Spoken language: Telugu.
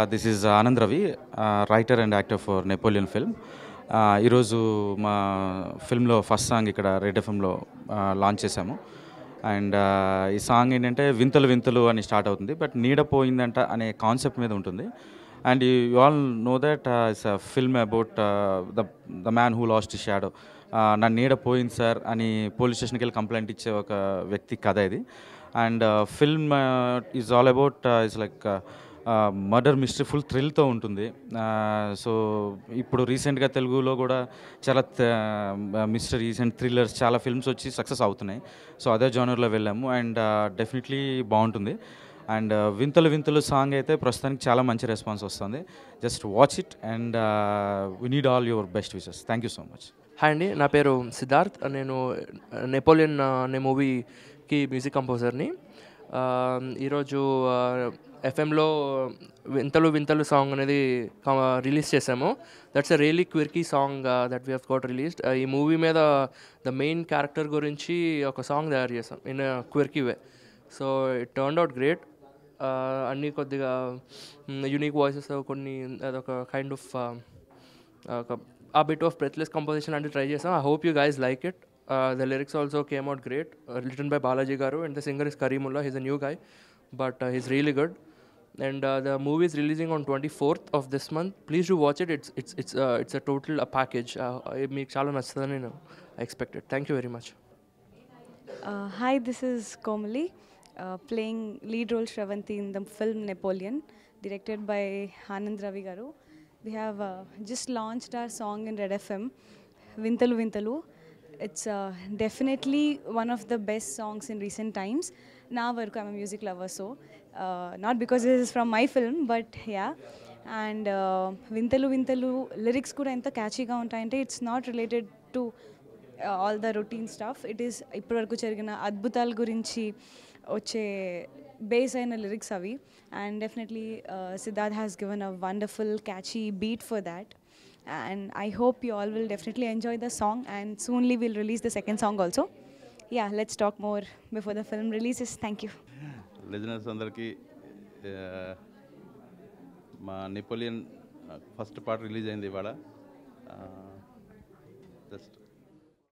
This is Anand Ravi writer and actor for Napoleon film ఈరోజు మా ఫిల్మ్లో ఫస్ట్ సాంగ్ ఇక్కడ రెడ్ ఎఫ్ఎంలో లాంచ్ చేశాము అండ్ ఈ సాంగ్ ఏంటంటే వింతలు వింతలు అని స్టార్ట్ అవుతుంది బట్ నీడ పోయిందంట అనే కాన్సెప్ట్ మీద ఉంటుంది and you all know that it's a film about the the man who lost shadow నా నీడ పోయింది సార్ అని పోలీస్ స్టేషన్కి వెళ్ళి కంప్లైంట్ ఇచ్చే ఒక వ్యక్తి కథ ఇది and film is all about it's like murder mystery full థ్రిల్తో ఉంటుంది సో ఇప్పుడు రీసెంట్గా తెలుగులో కూడా చాలా మిస్టరీస్ అండ్ థ్రిల్లర్స్ చాలా ఫిల్మ్స్ వచ్చి సక్సెస్ అవుతున్నాయి సో అదే జానర్లో వెళ్ళాము అండ్ డెఫినెట్లీ బాగుంటుంది అండ్ వింతలు వింతలు సాంగ్ అయితే ప్రస్తుతానికి చాలా మంచి రెస్పాన్స్ వస్తుంది just watch it and we need all your best wishes thank you so much hi అండి నా పేరు సిద్ధార్థ్ నేను నెపోలియన్ అనే మూవీకి మ్యూజిక్ కంపోజర్ని ఆ, ఈరోజు ఎఫ్ఎంలో వింతలు వింతలు సాంగ్ అనేది రిలీజ్ చేసాము that's a really quirky song that we have got released ఈ మూవీ మీద ద మెయిన్ క్యారెక్టర్ గురించి ఒక సాంగ్ తయారు చేసాం in quirky way so it turn out great అన్నీ కొద్దిగా యూనిక్ వాయిసెస్ కొన్ని అదొక కైండ్ ఆఫ్ ఒక a bit of breathless composition అంటే ట్రై చేసాం I hope you guys like it the lyrics also came out great written by Balaji garu and the singer is Kareemulla he's a new guy but he's really good and the movie is releasing on twenty fourth of this month please do watch it it's it's it's it's a total package మీకు చాలా నచ్చుతుందని నేను expected thank you very much Uh, hi, this is Komali, uh, playing lead role Shravanti in the film Napoleon, directed by Anand Ravi Garu. We have uh, just launched our song in Red FM, Vintalu Vintalu. It's uh, definitely one of the best songs in recent times. Now, I'm a music lover, so uh, not because this is from my film, but yeah. And వింతలు వింతలు లిరిక్స్ కూడా ఎంత క్యాచీగా ఉంటాయంటే it's not related to all the routine stuff it is ఇప్పటివరకు జరిగిన అద్భుతాల గురించి వచ్చే బేస్ అయిన లిరిక్స్ అవి and definitely Siddharth has given a wonderful catchy beat for that and I hope you all will definitely enjoy the song and soonly will release the second song also yeah let's talk more before the film releases thank you listeners అందరికీ ఆ, మా నెపోలియన్ ఫస్ట్ పార్ట్ రిలీజ్ అయింది ఇవాళ జస్ట్